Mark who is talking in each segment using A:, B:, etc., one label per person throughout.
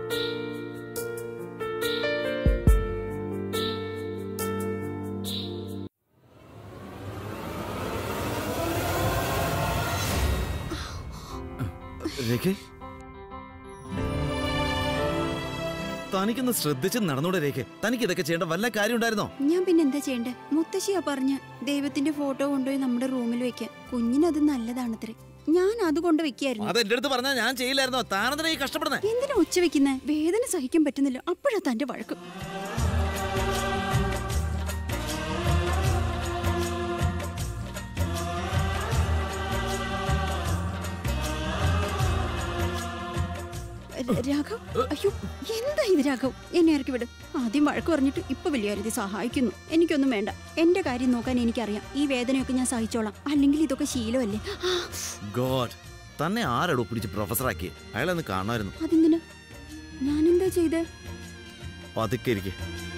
A: രേഖേ തനിക്കൊന്ന് ശ്രദ്ധിച്ച് നടന്നൂടെ രേഖ തനിക്ക് ഇതൊക്കെ ചെയ്യേണ്ട വല്ല കാര്യം ഉണ്ടായിരുന്നോ
B: ഞാൻ പിന്നെ എന്താ ചെയ്യണ്ടേ മുത്തശ്ശിയാ പറഞ്ഞ ദൈവത്തിന്റെ ഫോട്ടോ കൊണ്ടുപോയി നമ്മുടെ റൂമിൽ വെക്കാൻ കുഞ്ഞിനത് നല്ലതാണത്രേ ഞാൻ അത് കൊണ്ട് വെക്കായിരുന്നു
A: അത് എന്റെ അടുത്ത് പറഞ്ഞാൽ ഞാൻ ചെയ്യില്ലായിരുന്നോ താനെന്തിനാ ഈ കഷ്ടപ്പെടുന്നേ
B: എന്തിനാ ഉച്ച വെക്കുന്നേ വേദന സഹിക്കാൻ പറ്റുന്നില്ല അപ്പോഴാ തന്റെ വഴക്ക് ര- രാഘവ് അയ്യോ എന്താ ഇത് രാഘവ് എന്നെ ഇറക്കി വിടും ആദ്യം വഴക്ക് പറഞ്ഞിട്ട് ഇപ്പൊ വലിയ കാര്യത്തിൽ സഹായിക്കുന്നു എനിക്കൊന്നും വേണ്ട എന്റെ കാര്യം നോക്കാൻ എനിക്കറിയാം ഈ വേദനയൊക്കെ ഞാൻ സഹിച്ചോളാം അല്ലെങ്കിൽ ഇതൊക്കെ ശീലമല്ലേ ആ,
A: ഗോഡ് തന്നെ ആരടോ പിടിച്ച് പ്രൊഫസറാക്കി അയാളൊന്ന് കാണുമായിരുന്നു
B: അതെന്തിന് ഞാനെന്താ ചെയ്തേ
A: പതുക്കെ ഇരിക്കെ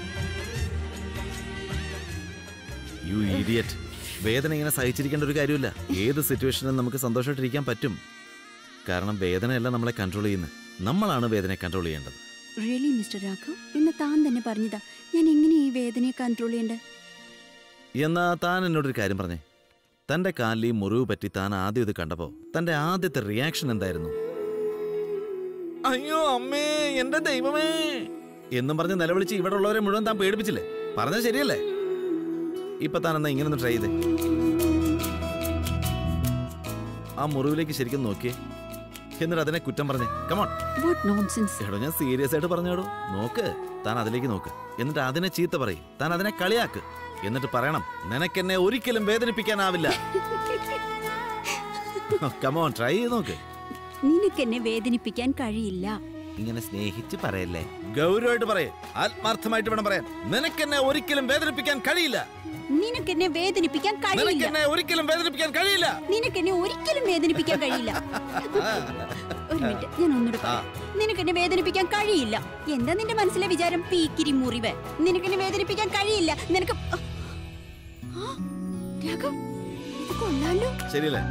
A: യു ഇഡിയറ്റ് വേദന ഇങ്ങനെ സഹിച്ചിരിക്കേണ്ട ഒരു കാര്യമില്ല ഏത് സിറ്റുവേഷനിലും നമുക്ക് സന്തോഷമായിട്ടിരിക്കാൻ പറ്റും കാരണം വേദനയല്ല നമ്മളെ കൺട്രോൾ ചെയ്യുന്നത് നമ്മളാണ് വേദനയെ കൺട്രോൾ ചെയ്യേണ്ടത്
B: റിയലി മിസ്റ്റർ രാഘവ് ഇന്ന് താൻ തന്നെ പറഞ്ഞതാ ഞാൻ എങ്ങനെ ഈ വേദനയെ കൺട്രോൾ ചെയ്യണ്ടേ
A: എന്നാ താൻ എന്നോടൊരു കാര്യം പറഞ്ഞേ തന്റെ കാലിൽ ഈ മുറിവ് പറ്റി താൻ ആദ്യം ഇത് കണ്ടപ്പോ തന്റെ ആദ്യത്തെ റിയാക്ഷൻ എന്തായിരുന്നു അയ്യോ അമ്മേ എന്റെ ദൈവമേ എന്നും പറഞ്ഞ് നിലവിളിച്ച് ഇവിടെ ഉള്ളവരെ മുഴുവൻ താൻ പേടിപ്പിച്ചില്ലേ പറഞ്ഞത് ശരിയല്ലേ ഇപ്പൊ താൻ എന്നാ ഇങ്ങനെ ഒന്ന് ട്രൈ ചെയ്തേ ആ മുറിവിലേക്ക് ശരിക്കും നോക്കിയേ എന്നിട്ട് അതിനെ കുറ്റം പറഞ്ഞേ കമോൺ
B: വാട്ട് നോൺസെൻസ്
A: എടോ ഞാൻ സീരിയസ് ആയിട്ട് പറഞ്ഞോടോ നോക്ക് താൻ അതിലേക്ക് നോക്ക് എന്നിട്ട് അതിനെ ചീത്ത പറയും താൻ അതിനെ കളിയാക്ക് എന്നിട്ട് പറയണം നിനക്കെന്നെ ഒരിക്കലും വേദനിപ്പിക്കാനാവില്ല കമോൺ ട്രൈ ചെയ്ത് നോക്ക്
B: നിനക്കെന്നെ വേദനിപ്പിക്കാൻ കഴിയില്ല
A: ഇങ്ങനെ സ്നേഹിച്ച് പറയല്ലേ ഗൗരവമായിട്ട് പറയേ ആത്മാർത്ഥമായിട്ട് വേണം പറയാൻ നിനക്കെന്നെ ഒരിക്കലും വേദനിപ്പിക്കാൻ കഴിയില്ല
B: നിനക്കെന്നെ വേദനിപ്പിക്കാൻ കഴിയില്ല
A: നിനക്കെന്നെ ഒരിക്കലും വേദനിപ്പിക്കാൻ കഴിയില്ല
B: നിനക്കെന്നെ ഒരിക്കലും വേദനിപ്പിക്കാൻ കഴിയില്ല ഒരു മിനിറ്റ് ഞാൻ ഒന്നുകൂടെ പറയാം. നിനക്കെന്നെ വേദനിപ്പിക്കാൻ കഴിയില്ല എന്താ നിന്റെ മനസ്സിലെ വിചാരം പീക്കിരി മുറിവ് നിനക്കെന്നെ വേദനിപ്പിക്കാൻ കഴിയില്ല നിനക്ക് ആ, രാഘവ് ഇത് കൊള്ളാലോ
A: ശരിയല്ലേ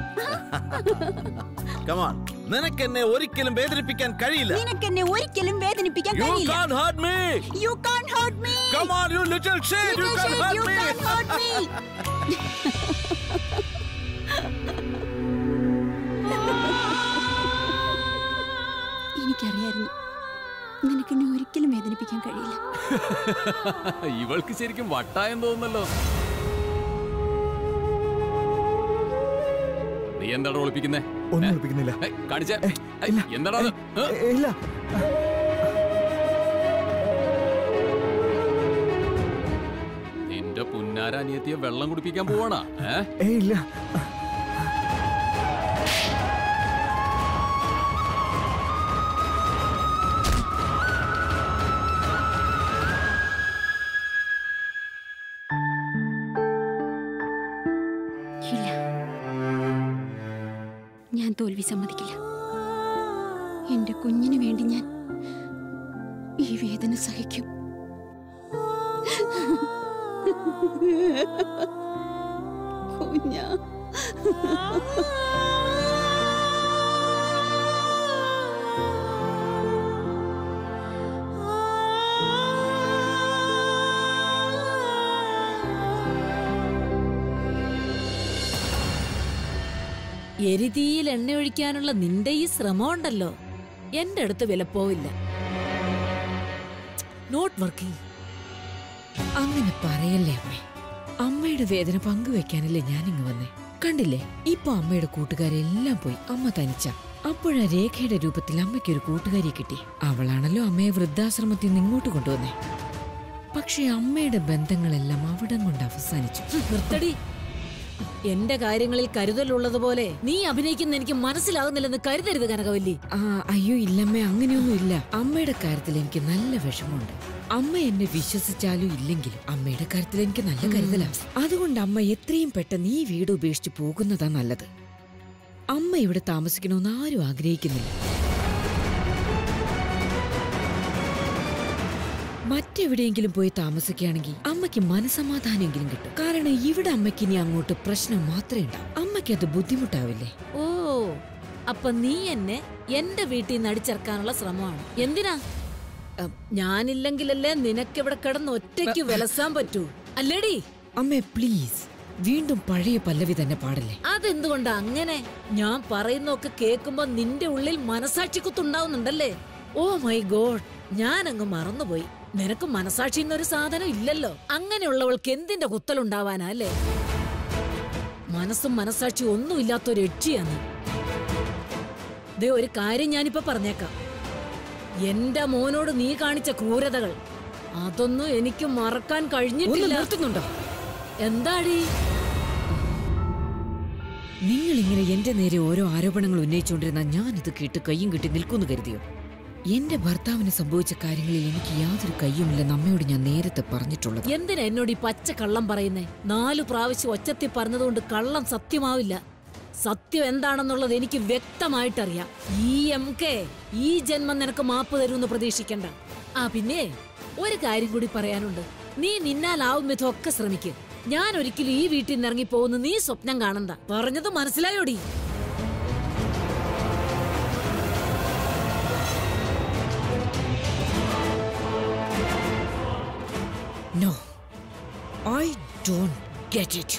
A: കമോൺ നിനക്കെന്നെ ഒരിക്കലും വേദനിപ്പിക്കാൻ കഴിയില്ല
B: നിനക്കെന്നെ ഒരിക്കലും വേദനിപ്പിക്കാൻ
A: You
B: കഴിയില്ല
A: can't hurt me!
B: You can't hurt me
A: Come on, you little shit! You can't hurt
B: you
A: me!
B: Can't hurt me എനിക്കറിയായിരുന്നു നിനക്കെന്നെ ഒരിക്കലും വേദനിപ്പിക്കാൻ കഴിയില്ല
C: ഇവൾക്ക് ശരിക്കും വട്ടായം തോന്നുന്നല്ലോ നീ എന്താടാ ഒളിപ്പിക്കുന്നേ
D: ഒന്നും ഒളിപ്പിക്കുന്നില്ല
C: ഏയ്, കാണിച്ചേ
D: ഏയ്,
C: ഏയ്,
D: ഇല്ല.
C: എന്താടാ അത്? ഏ?
D: ഏ, ഇല്ല
C: നിന്റെ പുന്നാര അനിയത്തിയെ വെള്ളം കുടിപ്പിക്കാൻ പോവാണാ ഏ
D: ഏ ഇല്ല
B: ഇല്ല ഞാൻ തോൽവി സമ്മതിക്കില്ല എന്റെ കുഞ്ഞിന് വേണ്ടി ഞാൻ ഈ വേദന സഹിക്കും കുഞ്ഞാ
E: എരിതീയിൽ എണ്ണയൊഴിക്കാനുള്ള നിന്റെ ഈ ശ്രമം ഉണ്ടല്ലോ എന്റെ അടുത്ത് വിലപ്പോവില്ല നോട്ട് വർക്കിംഗ്
F: അങ്ങനെ പറയല്ലേ അമ്മേ അമ്മയുടെ വേദന പങ്കുവെക്കാനല്ലേ ഞാനിങ്ങ് വന്നേ കണ്ടില്ലേ ഇപ്പൊ അമ്മയുടെ കൂട്ടുകാരെല്ലാം പോയി അമ്മ തനിച്ച അപ്പോഴാ രേഖയുടെ രൂപത്തിൽ അമ്മയ്ക്ക് ഒരു കൂട്ടുകാരിയെ കിട്ടി അവളാണല്ലോ അമ്മയെ വൃദ്ധാശ്രമത്തിൽ നിന്ന് ഇങ്ങോട്ട് കൊണ്ടുവന്നേ പക്ഷെ അമ്മയുടെ ബന്ധങ്ങളെല്ലാം അവിടം കൊണ്ട് അവസാനിച്ചു
E: നിർത്തടി എന്റെ കാര്യങ്ങളിൽ കരുതലുള്ളതുപോലെ നീ അഭിനയിക്കുന്ന എനിക്ക് മനസ്സിലാകുന്നില്ലെന്ന് കരുതരുത് കനകവല്ലി
F: ആ അയ്യോ ഇല്ലമ്മേ അങ്ങനെയൊന്നും ഇല്ല അമ്മയുടെ കാര്യത്തിൽ എനിക്ക് നല്ല വിഷമമുണ്ട് അമ്മ എന്നെ വിശ്വസിച്ചാലും ഇല്ലെങ്കിലും അമ്മയുടെ കാര്യത്തിൽ എനിക്ക് നല്ല കരുതലാ അതുകൊണ്ട് അമ്മ എത്രയും പെട്ടെന്ന് ഈ വീട് ഉപേക്ഷിച്ച് പോകുന്നതാ നല്ലത് അമ്മ ഇവിടെ താമസിക്കണമെന്ന് ആരും ആഗ്രഹിക്കുന്നില്ല മറ്റെവിടെയെങ്കിലും പോയി താമസിക്കുകയാണെങ്കിൽ അമ്മയ്ക്ക് മനസമാധാനമെങ്കിലും കിട്ടും കാരണം ഇവിടെ അമ്മയ്ക്ക് ഇനി അങ്ങോട്ട് പ്രശ്നം മാത്രമേ ഉണ്ടാവും അമ്മയ്ക്ക് അത് ബുദ്ധിമുട്ടാവില്ലേ
E: ഓ അപ്പൊ നീ എന്നെ എന്റെ വീട്ടിൽ നിന്ന് അടിച്ചിറക്കാനുള്ള ശ്രമമാണ് എന്തിനാ അം, ഞാനില്ലെങ്കിലല്ലേ നിനക്കിവിടെ കിടന്ന് ഒറ്റയ്ക്ക് വിലസാൻ പറ്റൂ അല്ലേടി
F: അമ്മേ പ്ലീസ് വീണ്ടും പഴയ പല്ലവി തന്നെ പാടല്ലേ
E: അതെന്തുകൊണ്ടാ അങ്ങനെ ഞാൻ പറയുന്നൊക്കെ കേൾക്കുമ്പോ നിന്റെ ഉള്ളിൽ മനസാക്ഷി കുത്തുണ്ടാവുന്നുണ്ടല്ലേ ഓ മൈ ഗോഡ് ഞാൻ അങ്ങ് മറന്നുപോയി നിനക്ക് മനസാക്ഷി എന്നൊരു സാധനം ഇല്ലല്ലോ അങ്ങനെയുള്ളവൾക്ക് എന്തിന്റെ കുത്തലുണ്ടാവാനാ അല്ലേ മനസ്സും മനസാക്ഷി ഒന്നുമില്ലാത്തൊരു എഡ്ജിയാണ് ദേ ഒരു കാര്യം ഞാനിപ്പോ പറഞ്ഞേക്കാം എന്റെ മോനോട് നീ കാണിച്ച ക്രൂരതകൾ അതൊന്നും എനിക്ക് മറക്കാൻ
F: ഒന്ന്
E: കഴിഞ്ഞിട്ടില്ല
F: നിർത്തുന്നുണ്ടോ
E: എന്താടി
F: നിങ്ങൾ ഇങ്ങനെ എന്റെ നേരെ ഓരോ ആരോപണങ്ങൾ ഉന്നയിച്ചുകൊണ്ടിരുന്ന ഞാനിത് കേട്ട് കയ്യും കിട്ടി നിൽക്കുന്നു കരുതിയോ എന്റെ ഭർത്താവിന് സംഭവിച്ച കാര്യങ്ങളിൽ എനിക്ക് യാതൊരു കയ്യുമില്ലെന്ന് അമ്മയോട് ഞാൻ നേരത്തെ പറഞ്ഞിട്ടുള്ളത്
E: എന്തിനാ എന്നോട് ഈ പച്ച കള്ളം പറയുന്നേ നാലു പ്രാവശ്യം ഒച്ചത്തി പറഞ്ഞതുകൊണ്ട് കള്ളം സത്യമാവില്ല സത്യം എന്താണെന്നുള്ളത് എനിക്ക് വ്യക്തമായിട്ടറിയാം ഈ എം കെ ഈ ജന്മം നിനക്ക് മാപ്പ് തരുമെന്ന് പ്രതീക്ഷിക്കണ്ട ആ പിന്നെ ഒരു കാര്യം കൂടി പറയാനുണ്ട് നീ നിന്നാലാവും വിധമൊക്കെ ശ്രമിക്ക് ഞാൻ ഒരിക്കലും ഈ വീട്ടിൽ നിന്ന് ഇറങ്ങി പോകുന്ന നീ സ്വപ്നം കാണണ്ട പറഞ്ഞത് മനസ്സിലായോടി
F: no I don't get it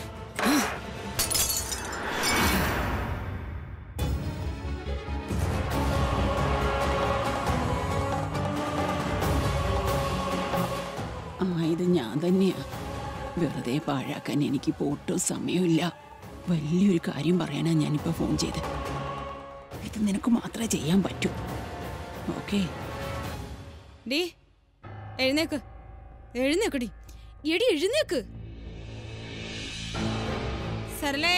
D: ആ ഇത് ഞാൻ തന്നെയാ വെറുതെ പാഴാക്കാൻ എനിക്കിപ്പോൾ ഒട്ടും സമയമില്ല വലിയൊരു കാര്യം പറയാനാ ഞാനിപ്പോൾ ഫോൺ ചെയ്ത് ഇത് നിനക്ക് മാത്രമേ ചെയ്യാൻ പറ്റൂ ഓക്കേ
G: ഡീ എഴുന്നേക്ക് എഴുന്നേക്കടി എടി എഴുന്നേക്ക് സരളേ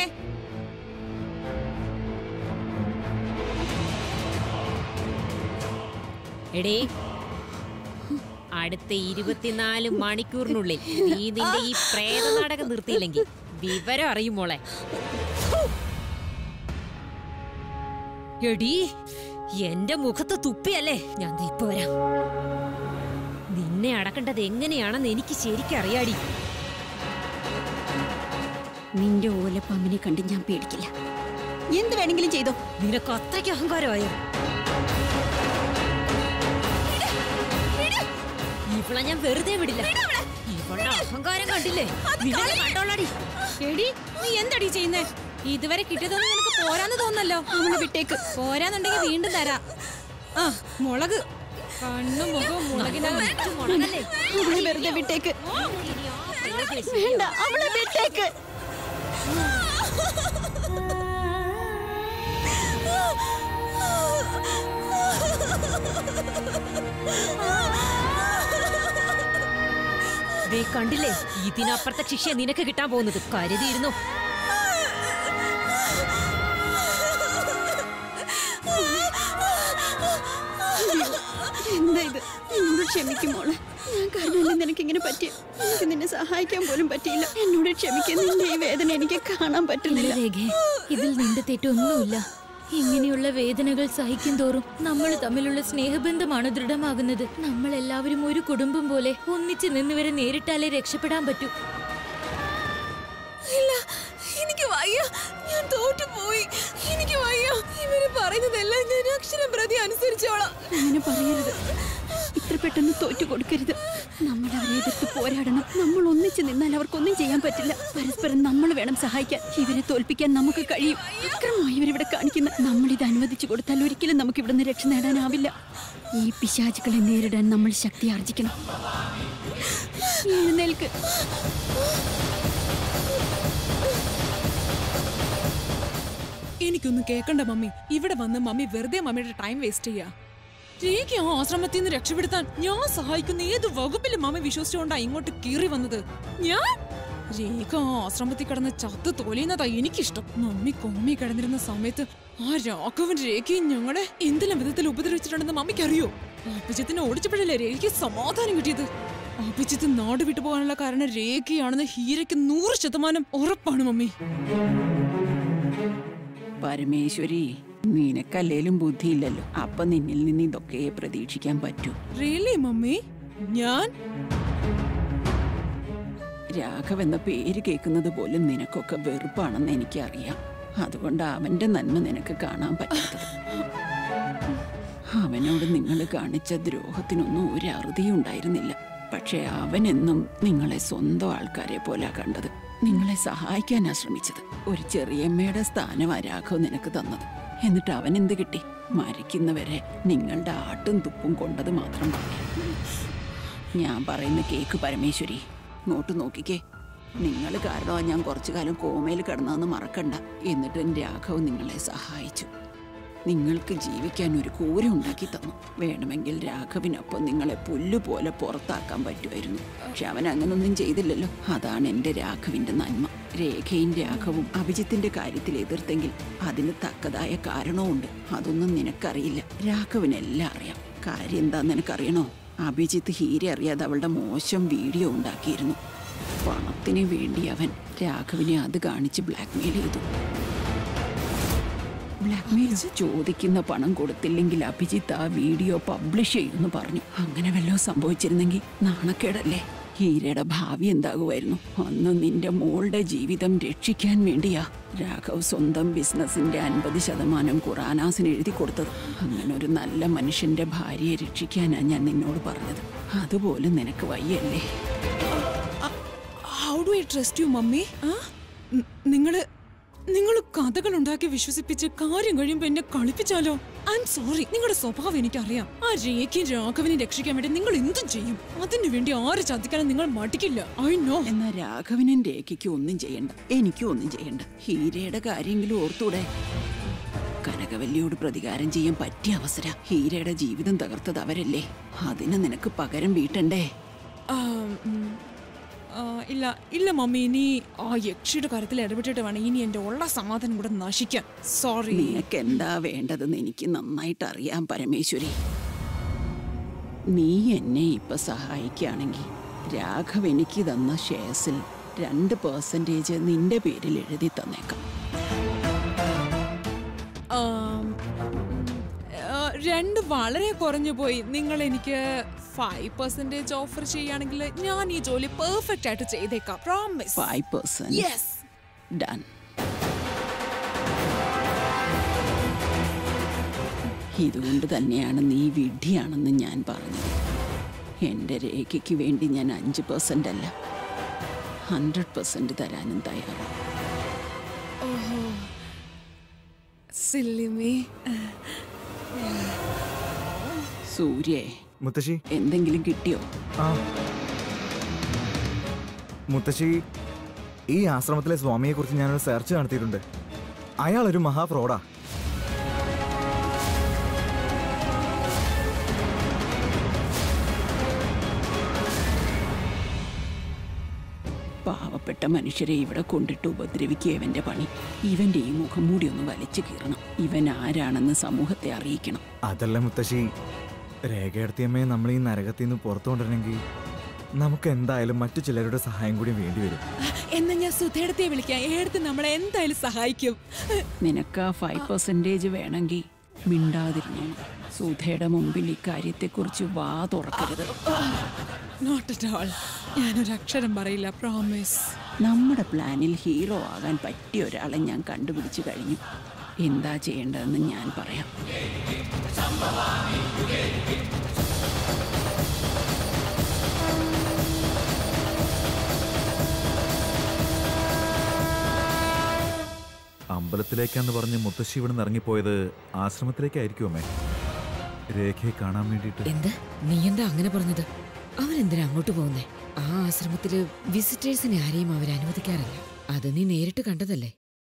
H: എടേ അടുത്ത ഇരുപത്തിനാല് മണിക്കൂറിനുള്ളിൽ നീ നിന്റെ ഈ പ്രേത നാടകം നിർത്തിയില്ലെങ്കിൽ വിവരം അറിയും മോളെ എടീ എന്റെ മുഖത്ത് തുപ്പിയല്ലേ ഞാൻ ദേ ഇപ്പൊ വരാം നിന്നെ അടക്കേണ്ടത് എങ്ങനെയാണെന്ന് എനിക്ക് ശരിക്കും അറിയാടി
B: നിന്റെ ഓലപ്പാമ്പിനെ കണ്ട് ഞാൻ പേടിക്കില്ല എന്ത് വേണമെങ്കിലും ചെയ്തോ
H: നിനക്ക് അത്രയ്ക്ക് അഹങ്കാരമായോ ഇവളെ ഞാൻ വെറുതെ വിടില്ല ഇവളുടെ അഹങ്കാരം കണ്ടില്ലേ നിന്നെ ഞാൻ കണ്ടോളാടി
G: എടി നീ എന്തടി ചെയ്യുന്നേ ഇതുവരെ കിട്ടിയതൊന്നും നിനക്ക് പോരാന്ന് തോന്നല്ലോ
B: അവളെ വിട്ടേക്ക്
G: പോരാന്നുണ്ടെങ്കിൽ വീണ്ടും തരാം ആ മുളക് കണ്ണും മുഖവും മുളകിനകത്ത്
H: മുളകല്ലേ
B: അവളെ വെറുതെ വിട്ടേക്ക്
H: ഇനി ആ പ്രയോഗം
B: വേണ്ട അവളെ വിട്ടേക്ക്
H: ദേ കണ്ടില്ലേ ഇതിനപ്പുറത്തെ ശിക്ഷ നിനക്ക് കിട്ടാൻ പോകുന്നത് കരുതിയിരുന്നു
B: എന്താ ഇത് എന്നോട് ക്ഷമിക്കുമോളെ ഞാൻ കാരണം നിനക്ക് ഇങ്ങനെ പറ്റി എനിക്ക് നിന്നെ സഹായിക്കാൻ പോലും പറ്റിയില്ല എന്നോട് ക്ഷമിക്കാൻ നിന്റെ ഈ വേദന എനിക്ക് കാണാൻ പറ്റുന്നില്ല
I: രേഖേ ഇതിൽ നിന്റെ തെറ്റൊന്നുമില്ല ഇങ്ങനെയുള്ള വേദനകൾ സഹിക്കും തോറും നമ്മൾ തമ്മിലുള്ള സ്നേഹബന്ധമാണ് ദൃഢമാകുന്നത് നമ്മൾ എല്ലാവരും ഒരു കുടുംബം പോലെ ഒന്നിച്ച് നിന്നുവരെ നേരിട്ടാലേ രക്ഷപ്പെടാൻ പറ്റൂ
G: ഇല്ല എനിക്ക് വയ്യ ഞാൻ തോറ്റുപോയി എനിക്ക് വയ്യ ഇവര് പറയുന്നതെല്ലാം ഞാൻ അക്ഷരം പ്രതി അനുസരിച്ചോളാം
B: അങ്ങനെ പറയരുത് ഇത്ര പെട്ടെന്ന് തോറ്റു കൊടുക്കരുത് നമ്മൾ അവരെ എതിർത്ത് പോരാടണം നമ്മൾ ഒന്നിച്ച് നിന്നാൽ അവർക്കൊന്നും ചെയ്യാൻ പറ്റില്ല പരസ്പരം നമ്മൾ വേണം സഹായിക്കാൻ ഇവരെ തോൽപ്പിക്കാൻ നമുക്ക് കഴിയും അക്രമമായി ഇവരിവിടെ കാണിക്കുന്ന നമ്മൾ ഇത് അനുവദിച്ചു കൊടുത്താൽ ഒരിക്കലും നമുക്ക് ഇവിടുന്ന് രക്ഷ നേടാനാവില്ല ഈ പിശാചുക്കളെ നേരിടാൻ നമ്മൾ ശക്തി ആർജിക്കണം എഴുന്നേൽക്ക്
G: എനിക്കൊന്നും കേക്കണ്ട മമ്മി ഇവിടെ വന്ന് മമ്മി വെറുതെ മമ്മിയുടെ ടൈം വേസ്റ്റ് ചെയ്യാ രേഖ ആ ആശ്രമത്തിൽ നിന്ന് രക്ഷപ്പെടുത്താൻ ഞാൻ സഹായിക്കുന്ന ഏത് വകുപ്പിലും മമ്മി വിശ്വസിച്ചുകൊണ്ടാ ഇങ്ങോട്ട് കീറി വന്നത് ഞാൻ രേഖ ആ ആശ്രമത്തിൽ കിടന്ന് ചത്ത് തൊലിയുന്നതാ എനിക്കിഷ്ടം മമ്മി കൊമ്മി കിടന്നിരുന്ന സമയത്ത് ആ രാഘവൻ രേഖയും ഞങ്ങളെ എന്തെല്ലാം വിധത്തിൽ ഉപദ്രവിച്ചിട്ടുണ്ടെന്ന് മമ്മിക്ക് അറിയോ അഭിജിത്തിനെ ഓടിച്ചപ്പോഴല്ലേ രേഖയ്ക്ക് സമാധാനം കിട്ടിയത് അഭിജിത്ത് നാട് വിട്ടു പോകാനുള്ള കാരണം രേഖയാണെന്ന് ഹീരയ്ക്ക് നൂറ് ശതമാനം ഉറപ്പാണ് മമ്മി
D: പരമേശ്വരി നിനക്കല്ലേലും ബുദ്ധിയില്ലല്ലോ അപ്പൊ നിന്നിൽ നിന്ന് ഇതൊക്കെ പ്രതീക്ഷിക്കാൻ പറ്റൂ
G: റിയലി മമ്മി ഞാൻ
D: രാഘവ് എന്ന പേര് കേൾക്കുന്നത് പോലും നിനക്കൊക്കെ വെറുപ്പാണെന്ന് എനിക്കറിയാം അതുകൊണ്ട് അവന്റെ നന്മ നിനക്ക് കാണാൻ പറ്റാത്തത് അവനോട് നിങ്ങൾ കാണിച്ച ദ്രോഹത്തിനൊന്നും ഒരു അറുതിയും ഉണ്ടായിരുന്നില്ല പക്ഷേ അവനെന്നും നിങ്ങളെ സ്വന്തം ആൾക്കാരെ പോലെ കണ്ടത് നിങ്ങളെ സഹായിക്കാനാ ശ്രമിച്ചത് ഒരു ചെറിയമ്മയുടെ സ്ഥാനമാ രാഘവ് നിനക്ക് തന്നത് എന്നിട്ട് അവൻ എന്ത് കിട്ടി മരിക്കുന്നവരെ നിങ്ങളുടെ ആട്ടും തുപ്പും കൊണ്ടത് മാത്രം മതി ഞാൻ പറയുന്ന കേക്ക് പരമേശ്വരി ഇങ്ങോട്ട് നോക്കിക്കേ നിങ്ങൾ കാരണമാ ഞാൻ കുറച്ചു കാലം കോമയിൽ കിടന്നതെന്ന് മറക്കണ്ട എന്നിട്ടും രാഘവ് നിങ്ങളെ സഹായിച്ചു നിങ്ങൾക്ക് ജീവിക്കാൻ ഒരു കൂര ഉണ്ടാക്കി തന്നു വേണമെങ്കിൽ രാഘവിനൊപ്പം നിങ്ങളെ പുല്ലുപോലെ പുറത്താക്കാൻ പറ്റുമായിരുന്നു പക്ഷെ അവൻ അങ്ങനൊന്നും ചെയ്തില്ലല്ലോ അതാണ് എൻ്റെ രാഘവിൻ്റെ നന്മ രേഖയും രാഘവും അഭിജിത്തിന്റെ കാര്യത്തിൽ എതിർത്തെങ്കിൽ അതിന് തക്കതായ കാരണവുമുണ്ട് അതൊന്നും നിനക്കറിയില്ല രാഘവിനെല്ലാം അറിയാം കാര്യം എന്താന്ന് നിനക്കറിയണോ അഭിജിത്ത് ഹീരെ അറിയാതെ അവളുടെ മോശം വീഡിയോ ഉണ്ടാക്കിയിരുന്നു പണത്തിന് വേണ്ടി അവൻ രാഘവിനെ അത് കാണിച്ച് ബ്ലാക്ക്മെയിൽ ചെയ്തു ബ്ലാക്ക്മെയിൽ ചോദിക്കുന്ന പണം കൊടുത്തില്ലെങ്കിൽ അഭിജിത്ത് ആ വീഡിയോ പബ്ലിഷ് ചെയ്യുമെന്ന് പറഞ്ഞു അങ്ങനെ വല്ലതും സംഭവിച്ചിരുന്നെങ്കിൽ നാണക്കേടല്ലേ ഹീരയുടെ ഭാവി എന്താകുമായിരുന്നു അന്ന് നിന്റെ മോളുടെ ജീവിതം രക്ഷിക്കാൻ വേണ്ടിയാ രാഘവ് സ്വന്തം ബിസിനസിന്റെ അൻപത് ശതമാനം ഖുറാനാസിന് എഴുതി കൊടുത്തത് അങ്ങനെ ഒരു നല്ല മനുഷ്യന്റെ ഭാര്യയെ രക്ഷിക്കാനാ ഞാൻ നിന്നോട് പറഞ്ഞത് അതുപോലെ നിനക്ക് വയ്യല്ലേ
G: how do I trust you mummy നിങ്ങള് നിങ്ങൾ കഥകൾ ഉണ്ടാക്കി വിശ്വസിപ്പിച്ച് കാര്യം കഴിയുമ്പോ എന്നെ കളിപ്പിച്ചാലോ ഐ എം സോറി നിങ്ങളുടെ സ്വഭാവം എനിക്കറിയാം ആ രേഖയും രാഘവനെ രക്ഷിക്കാൻ വേണ്ടി നിങ്ങൾ എന്തും ചെയ്യും അതിനു വേണ്ടി ആര് ചതിക്കാനും നിങ്ങൾ മടിക്കില്ല ഐ നോ
D: എന്നാ രാഘവനും രേഖയ്ക്കും ഒന്നും ചെയ്യണ്ട എനിക്കും ഒന്നും ചെയ്യണ്ട ഹീരയുടെ കാര്യമെങ്കിലും ഓർത്തൂടെ കനകവല്ലിയോട് പ്രതികാരം ചെയ്യാൻ പറ്റിയ അവസര ഹീരയുടെ ജീവിതം തകർത്തത് അവരല്ലേ അതിന് നിനക്ക് പകരം വീട്ടണ്ടേ
G: ഇല്ല ഇല്ല മമ്മി ഇനി ആ യക്ഷിയുടെ കാര്യത്തിൽ ഇടപെട്ടിട്ട് വേണം ഇനി എന്റെ ഉള്ള സമാധാനം കൂടെ നശിക്കാൻ സോറി
D: നിനക്ക് എന്താ വേണ്ടതെന്ന് എനിക്ക് നന്നായിട്ട് അറിയാം പരമേശ്വരി നീ എന്നെ ഇപ്പൊ സഹായിക്കുകയാണെങ്കിൽ രാഘവ് എനിക്ക് തന്ന ഷെയർസിൽ രണ്ട് പെർസെൻറ്റേജ് നിന്റെ പേരിൽ എഴുതി തന്നേക്കാം
G: ആം, ആ, രണ്ട് വളരെ കുറഞ്ഞു പോയി നിങ്ങൾ എനിക്ക് ഫൈവ് പെർസെന്റേജ് ഓഫർ ചെയ്യുകയാണെങ്കിൽ ഞാൻ ഈ ജോലി പെർഫെക്റ്റ് ആയിട്ട് ചെയ്തേക്കാം promise
D: five percent
G: yes
D: done ഇതുകൊണ്ട് തന്നെയാണ് നീ വിഡ്ഢിയാണെന്ന് ഞാൻ പറഞ്ഞത് എൻ്റെ രേഖയ്ക്ക് വേണ്ടി ഞാൻ അഞ്ച് പെർസെൻ്റ് അല്ല ഹൺഡ്രഡ് പെർസെൻറ്റ് തരാനും തയ്യാറാണ്
G: ഓഹോ സില്ലിമി
D: സൂര്യേ
J: മുത്തശ്ശി
D: എന്തെങ്കിലും കിട്ടിയോ
J: ആ മുത്തശ്ശി ഈ ആശ്രമത്തിലെ സ്വാമിയെ കുറിച്ച് ഞാനൊരു സെർച്ച് നടത്തിയിട്ടുണ്ട് അയാൾ ഒരു മഹാ ഫ്രോഡാ
D: പാവപ്പെട്ട മനുഷ്യരെ ഇവിടെ കൊണ്ടിട്ട് ഉപദ്രവിക്കുക ഇവന്റെ പണി ഇവന്റെ ഈ മുഖം മൂടി ഒന്ന് വലിച്ചു കീറണം ഇവൻ ആരാണെന്ന് സമൂഹത്തെ അറിയിക്കണം
J: അതല്ല മുത്തശ്ശി രേഖയെടുത്തിയമ്മയെ നമ്മൾ ഈ നരകത്തിൽ നിന്ന് പുറത്തു കൊണ്ടുവരണമെങ്കിൽ നമുക്ക് എന്തായാലും മറ്റു ചിലരുടെ സഹായം കൂടി വേണ്ടി വരും
G: എന്നാ ഞാൻ സുധേടത്തെ വിളിക്കാം ഏടത്ത് നമ്മളെ എന്തായാലും സഹായിക്കും
D: നിനക്ക് ആ ഫൈവ് പെർസെൻറ്റേജ് വേണമെങ്കിൽ മിണ്ടാതിരുന്നു സുധയുടെ മുമ്പിൽ ഇക്കാര്യത്തെക്കുറിച്ച് വാ തുറക്കരുത്
G: നോട്ട് അറ്റ് ഓൾ ഞാനൊരു അക്ഷരം പറയില്ല പ്രോമിസ്
D: നമ്മുടെ പ്ലാനിൽ ഹീറോ ആകാൻ പറ്റിയ ഒരാളെ ഞാൻ കണ്ടുപിടിച്ചു കഴിഞ്ഞു എന്താ ചെയ്യേണ്ടതെന്ന് ഞാൻ പറയാം
K: അമ്പലത്തിലേക്കാന്ന് പറഞ്ഞ് മുത്തശ്ശി ഇവിടെ നിന്ന് ഇറങ്ങിപ്പോയത് ആശ്രമത്തിലേക്കായിരിക്കും അമ്മേ രേഖയെ കാണാൻ വേണ്ടിയിട്ട്
F: എന്ത് നീ എന്താ അങ്ങനെ പറഞ്ഞത് അവരെന്തിനാ അങ്ങോട്ട് പോകുന്നേ ആ ആശ്രമത്തില് വിസിറ്റേഴ്സിനെ ആരെയും അവർ അനുവദിക്കാറില്ല അത് നീ നേരിട്ട് കണ്ടതല്ലേ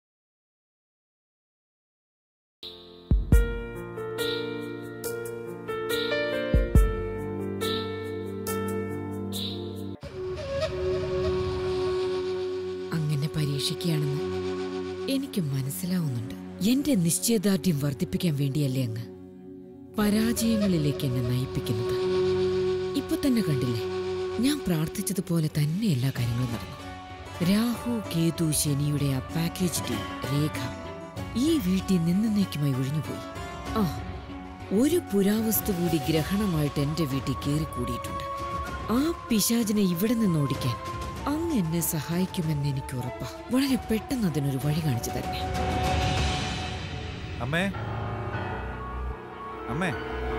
F: അങ്ങനെ പരീക്ഷിക്കുകയാണെന്ന് എനിക്ക് മനസ്സിലാവുന്നുണ്ട് എന്റെ നിശ്ചയദാർഢ്യം വർദ്ധിപ്പിക്കാൻ വേണ്ടിയല്ലേ അങ്ങ് പരാജയങ്ങളിലേക്ക് എന്നെ നയിപ്പിക്കുന്നത് ഇപ്പൊ തന്നെ കണ്ടില്ലേ ഞാൻ പ്രാർത്ഥിച്ചതുപോലെ തന്നെ എല്ലാ കാര്യങ്ങളും നടന്നു രാഹു കേതു ശനിയുടെ ആ പാക്കേജ് ഡീൽ രേഖ ഈ വീട്ടിൽ നിന്നേക്കുമായി ഒഴിഞ്ഞുപോയി ആ ഒരു പുരാവസ്തു കൂടി ഗ്രഹണമായിട്ട് എന്റെ വീട്ടിൽ കയറിക്കൂടിയിട്ടുണ്ട് ആ പിശാചിനെ ഇവിടെ നിന്ന് ഓടിക്കാൻ അങ്ങ് എന്നെ സഹായിക്കുമെന്ന് എനിക്ക് ഉറപ്പാ വളരെ പെട്ടെന്ന് അതിനൊരു വഴി കാണിച്ചു തരണേ
J: അമ്മേ അമ്മേ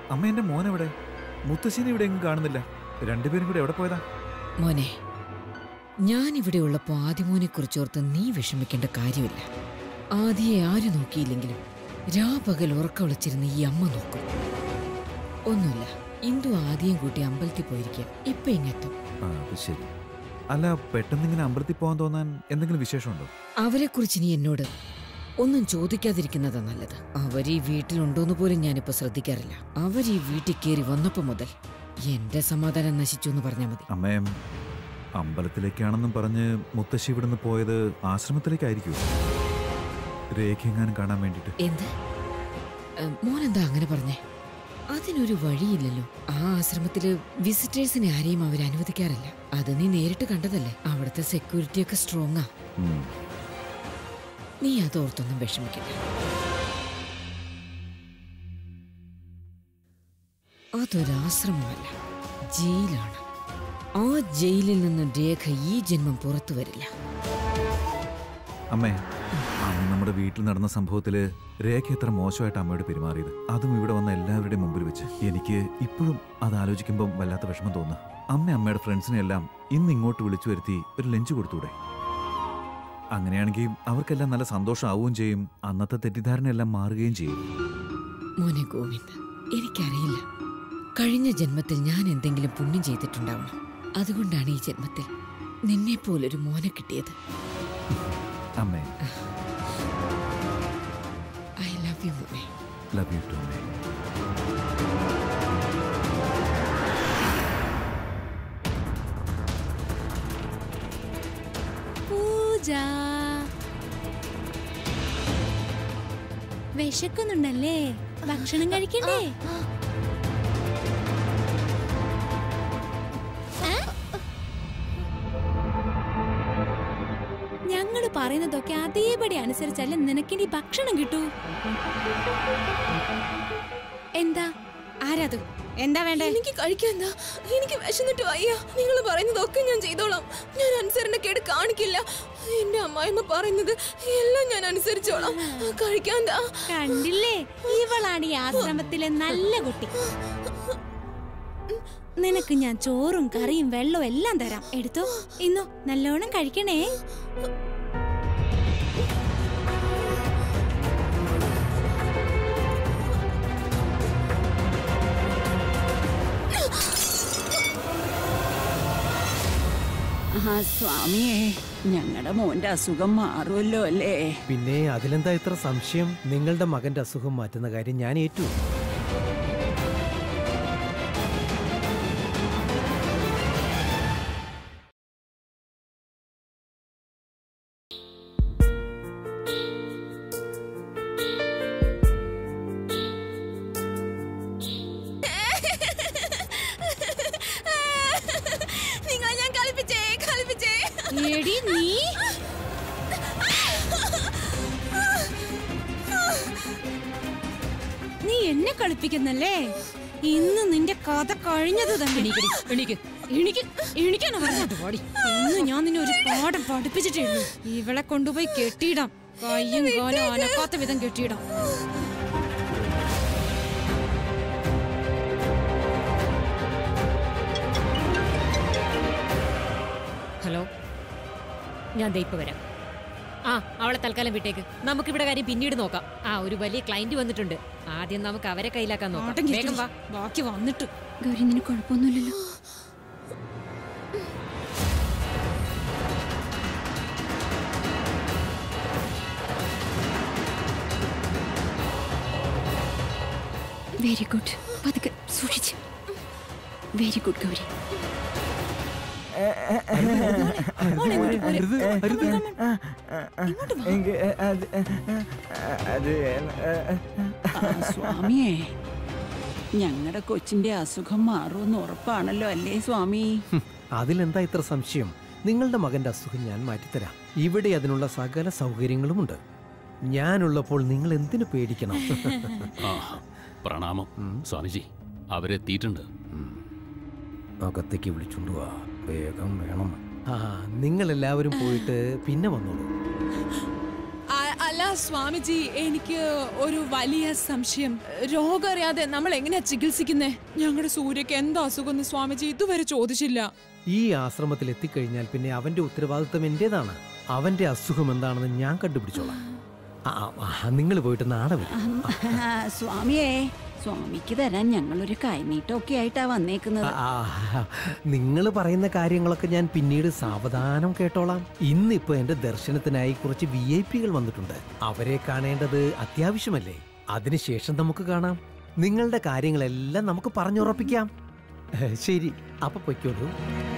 K: അമ്മ എന്റെ മോൻ എവിടെ മുത്തശ്ശിനെ ഇവിടെ എങ്ങും കാണുന്നില്ല രണ്ടുപേരും കൂടെ എവിടെ പോയതാ
F: മോനെ ഞാൻ ഇവിടെ ഉള്ളപ്പോ ആദ്യമോനെ കുറിച്ചോർത്ത് നീ വിഷമിക്കേണ്ട കാര്യമില്ല ആദ്യയെ ആര് നോക്കിയില്ലെങ്കിലും രാപകൽ ഉറക്കളച്ചിരുന്ന ഈ അമ്മ നോക്കും ഒന്നുമില്ല ഇന്ദു ആദ്യം കൂട്ടി അമ്പലത്തിൽ പോയിരിക്കുക ഇപ്പൊ ഇങ്ങെത്തും
K: ആ അത് ശരി അല്ല പെട്ടെന്ന് ഇങ്ങനെ അമ്പലത്തിൽ പോകാൻ തോന്നാൻ എന്തെങ്കിലും വിശേഷമുണ്ടോ
F: അവരെക്കുറിച്ച് നീ എന്നോട് ഒന്നും ചോദിക്കാതിരിക്കുന്നതാ നല്ലത് അവർ ഈ വീട്ടിലുണ്ടോന്ന് പോലും ഞാനിപ്പോ ശ്രദ്ധിക്കാറില്ല അവർ ഈ വീട്ടിൽ കയറി വന്നപ്പോ മുതൽ എന്റെ സമാധാനം നശിച്ചു എന്ന് പറഞ്ഞാൽ മതി
K: അമ്മയും അമ്പലത്തിലേക്കാണെന്നും പറഞ്ഞ് മുത്തശ്ശി ഇവിടുന്ന് പോയത് ആശ്രമത്തിലേക്കായിരിക്കുമോ രേഖയെങ്ങാനും കാണാൻ വേണ്ടിയിട്ട്
F: എന്ത് ഏ, മോനെന്താ അങ്ങനെ പറഞ്ഞേ അതിനൊരു വഴിയില്ലല്ലോ ആ ആശ്രമത്തില് വിസിറ്റേഴ്സിനെ ആരെയും അവർ അനുവദിക്കാറില്ല അത് നീ നേരിട്ട് കണ്ടതല്ലേ അവിടുത്തെ സെക്യൂരിറ്റി ഒക്കെ സ്ട്രോങ്ങാ
K: ഉം.
F: നീ അതോർത്തൊന്നും വിഷമിക്കില്ല അതൊരാശ്രമമല്ല ജയിലാണ് ആ ജയിലിൽ നിന്നും രേഖ ഈ ജന്മം പുറത്തു വരില്ല
K: അമ്മേ അന്ന് നമ്മുടെ വീട്ടിൽ നടന്ന സംഭവത്തില് രേഖ എത്ര മോശമായിട്ട് അമ്മയോട് പെരുമാറിയത് അതും ഇവിടെ വന്ന എല്ലാവരുടെയും മുമ്പിൽ വെച്ച് എനിക്ക് ഇപ്പോഴും അത് ആലോചിക്കുമ്പോൾ വല്ലാത്ത വിഷമം തോന്നുന്നു അമ്മ അമ്മയുടെ ഫ്രണ്ട്സിനെ എല്ലാം ഇന്ന് ഇങ്ങോട്ട് വിളിച്ചു വരുത്തി ഒരു ലഞ്ച് കൊടുത്തൂടെ അങ്ങനെയാണെങ്കിൽ അവർക്കെല്ലാം നല്ല സന്തോഷമാവുകയും ചെയ്യും അന്നത്തെ തെറ്റിദ്ധാരണയെല്ലാം മാറുകയും ചെയ്യും
F: മോനെ ഗോവിന്ദ് എനിക്കറിയില്ല കഴിഞ്ഞ ജന്മത്തിൽ ഞാൻ എന്തെങ്കിലും പുണ്യം ചെയ്തിട്ടുണ്ടാവണം അതുകൊണ്ടാണ് ഈ ജന്മത്തിൽ നിന്നെ പോലൊരു മോനെ കിട്ടിയത്
K: അമ്മേ
F: ഐ ലവ് യു മോനെ
K: ലവ് യു ടു അമ്മേ
B: പൂജ വിശക്കുന്നുണ്ടല്ലേ ഭക്ഷണം കഴിക്കണ്ടേ ഞങ്ങള് പറയുന്നതൊക്കെ അതേപടി അനുസരിച്ചല്ലേ നിനക്കിനി ഭക്ഷണം കിട്ടൂ എന്താ ആരാത് എന്താ വേണ്ടേ
G: എനിക്ക് കഴിക്കാൻ എന്താ എനിക്ക് വിശന്നിട്ട് വയ്യ നിങ്ങൾ പറയുന്നതൊക്കെ ഞാൻ ചെയ്തോളാം ഞാൻ അനുസരണക്കേട് കാണിക്കില്ല എന്റെ അമ്മായിമ്മ പറയുന്നത് എല്ലാം ഞാൻ അനുസരിച്ചോളാം കഴിക്കാൻ എന്താ
B: കണ്ടില്ലേ ഇവളാണ് ഈ ആശ്രമത്തിലെ നല്ല കുട്ടി നിനക്ക് ഞാൻ ചോറും കറിയും വെള്ളവും എല്ലാം തരാം എടുത്തോ ഇന്നോ നല്ലോണം കഴിക്കണേ
D: ആ സ്വാമിയെ ഞങ്ങളുടെ മോന്റെ അസുഖം മാറുമല്ലോ അല്ലേ
L: പിന്നെ അതിലെന്താ ഇത്ര സംശയം നിങ്ങളുടെ മകന്റെ അസുഖം മാറ്റുന്ന കാര്യം ഞാൻ ഏറ്റു
G: നിങ്ങൾ ഞാൻ കളിപ്പിച്ചേ കളിപ്പിച്ചേ
B: എടി നീ നീ എന്നെ കളിപ്പിക്കുന്നല്ലേ ഇന്ന് നിന്റെ കഥ കഴിഞ്ഞത് തന്നെ എണിക്കാണ് പറഞ്ഞോട്ട് ഇന്ന് ഞാൻ നിന്നെ ഒരു പാഠം പഠിപ്പിച്ചിട്ടേ ഉള്ളൂ ഇവളെ കൊണ്ടുപോയി കെട്ടിയിടാം കയ്യും കാലും അനക്കാത്ത വിധം കെട്ടിയിടാം
H: ഹലോ ഞാൻ ദേ ഇപ്പൊ വരാം ആ അവളെ തൽക്കാലം വിട്ടേക്ക് നമുക്കിവിടെ കാര്യം പിന്നീട് നോക്കാം ആ ഒരു വലിയ ക്ലയന്റ് വന്നിട്ടുണ്ട് ആദ്യം നമുക്ക് അവരെ കയ്യിലാക്കാൻ നോക്കാം
B: ആട്ടം
H: വേഗം വാ
B: ബാക്കി വന്നിട്ട് ഗൗരി നിനക്ക് കുഴപ്പമൊന്നുമില്ലല്ലോ വെരി ഗുഡ് പതുക്കെ സൂക്ഷിച്ച് വെരി ഗുഡ് ഗൗരി
J: എനിക്ക് അത് അത്
D: ആ, സ്വാമിയെ ഞങ്ങളുടെ കൊച്ചിന്റെ അസുഖം മാറുമെന്ന് ഉറപ്പാണല്ലോ അല്ലേ സ്വാമി
L: അതിലെന്താ ഇത്ര സംശയം നിങ്ങളുടെ മകന്റെ അസുഖം ഞാൻ മാറ്റിത്തരാം ഇവിടെ അതിനുള്ള സകല സൗകര്യങ്ങളുമുണ്ട് ഞാനുള്ളപ്പോൾ നിങ്ങൾ എന്തിനു പേടിക്കണം
C: ആ പ്രണാമം സ്വാമിജി അവരെത്തിയിട്ടുണ്ട്
L: അകത്തേക്ക് വിളിച്ചുകൊണ്ട് വാ വേഗം വേണം ആ നിങ്ങൾ എല്ലാവരും പോയിട്ട് പിന്നെ വന്നോളൂ
G: ആ, അല്ല സ്വാമിജി എനിക്ക് ഒരു വലിയ സംശയം രോഗം അറിയാതെ നമ്മൾ എങ്ങനെയാ ചികിത്സിക്കുന്നേ ഞങ്ങളുടെ സൂര്യക്ക് എന്താ അസുഖം എന്ന് സ്വാമിജി ഇതുവരെ ചോദിച്ചില്ല
L: ഈ ആശ്രമത്തിൽ എത്തിക്കഴിഞ്ഞാൽ പിന്നെ അവന്റെ ഉത്തരവാദിത്വം എന്റേതാണ് അവന്റെ അസുഖം എന്താണെന്ന് ഞാൻ കണ്ടുപിടിച്ചോളാം നിങ്ങൾ പോയിട്ട് നാളെ വരും
D: ആ, സ്വാമിയേ സ്വാമിക്ക് തരാൻ ഞങ്ങളൊരു കൈനീട്ടമൊക്കെ ആയിട്ടാ വന്നേക്കുന്നത്
L: നിങ്ങൾ പറയുന്ന കാര്യങ്ങളൊക്കെ ഞാൻ പിന്നീട് സാവധാനം കേട്ടോളാം ഇന്നിപ്പോ എന്റെ ദർശനത്തിനായി കുറച്ച് വി ഐ പികൾ വന്നിട്ടുണ്ട് അവരെ കാണേണ്ടത് അത്യാവശ്യമല്ലേ അതിനുശേഷം നമുക്ക് കാണാം നിങ്ങളുടെ കാര്യങ്ങളെല്ലാം നമുക്ക് പറഞ്ഞുറപ്പിക്കാം ഏഹ്, ശരി അപ്പൊ പൊയ്ക്കോളൂ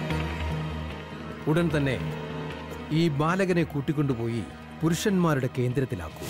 L: ഉടൻ തന്നെ ഈ ബാലകനെ കൂട്ടിക്കൊണ്ടുപോയി പുരുഷന്മാരുടെ കേന്ദ്രത്തിലാക്കൂ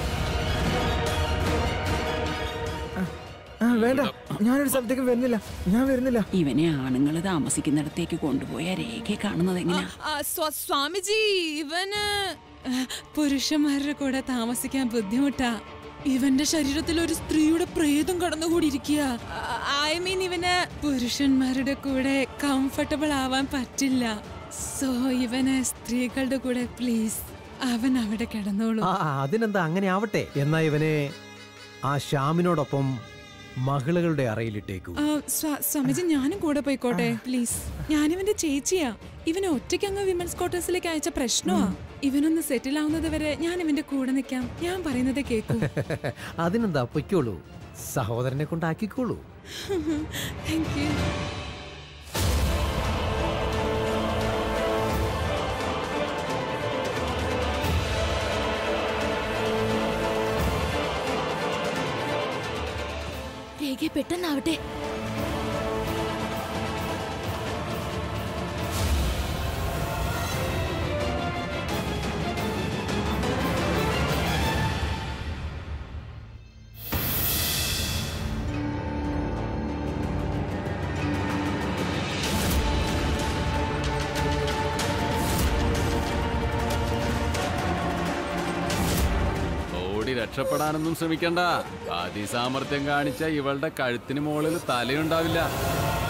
J: വേണ്ട ഞാനൊരു സ്ഥലത്തേക്ക് വരുന്നില്ല ഞാൻ വരുന്നില്ല
D: ഇവനെ ആണുങ്ങൾ താമസിക്കുന്നിടത്തേക്ക് കൊണ്ടുപോയ രേഖ കാണുന്നത് എങ്ങനെയാ
G: ആ, സ്വ- സ്വാമിജി ഇവന് പുരുഷന്മാരുടെ കൂടെ താമസിക്കാൻ ബുദ്ധിമുട്ടാ ഇവന്റെ ശരീരത്തിൽ ഒരു സ്ത്രീയുടെ പ്രേതം കടന്നുകൂടിയിരിക്കുക ഐ മീൻ ഇവന് പുരുഷന്മാരുടെ കൂടെ കംഫർട്ടബിൾ ആവാൻ പറ്റില്ല സോ ഇവന് സ്ത്രീകളുടെ കൂടെ പ്ലീസ് അവൻ അവിടെ കിടന്നോളൂ
L: ആ ആ, അതിനെന്താ അങ്ങനെ ആവട്ടെ എന്നാ ഇവനെ ആ ശ്യാമിനോടൊപ്പം മഹിളകളുടെ അറയിലിട്ടേക്കൂ
G: ആ, സ്വാ- സ്വാമിജി ഞാനും കൂടെ പോയിക്കോട്ടെ പ്ലീസ് ഞാനിവന്റെ ചേച്ചിയാ ഇവനെ ഒറ്റയ്ക്ക് അങ്ങ് വിമൻസ് ക്വാർട്ടേഴ്സിലേക്ക് അയച്ച പ്രശ്നമാ ഇവനൊന്ന് സെറ്റിൽ ആവുന്നത് വരെ ഞാൻ ഇവന്റെ കൂടെ നിൽക്കാം ഞാൻ പറയുന്നത് കേൾക്കൂ
L: അതിനെന്താ പൊയ്ക്കോളൂ സഹോദരനെ കൊണ്ടാക്കിക്കോളൂ
G: താങ്ക് യു
I: രേഖ പെട്ടെന്നാവട്ടെ
C: ഓടി രക്ഷപ്പെടാനൊന്നും ശ്രമിക്കണ്ട അതിസാമർത്ഥ്യം കാണിച്ച ഇവളുടെ കഴുത്തിന് മുകളിൽ തലയുണ്ടാവില്ല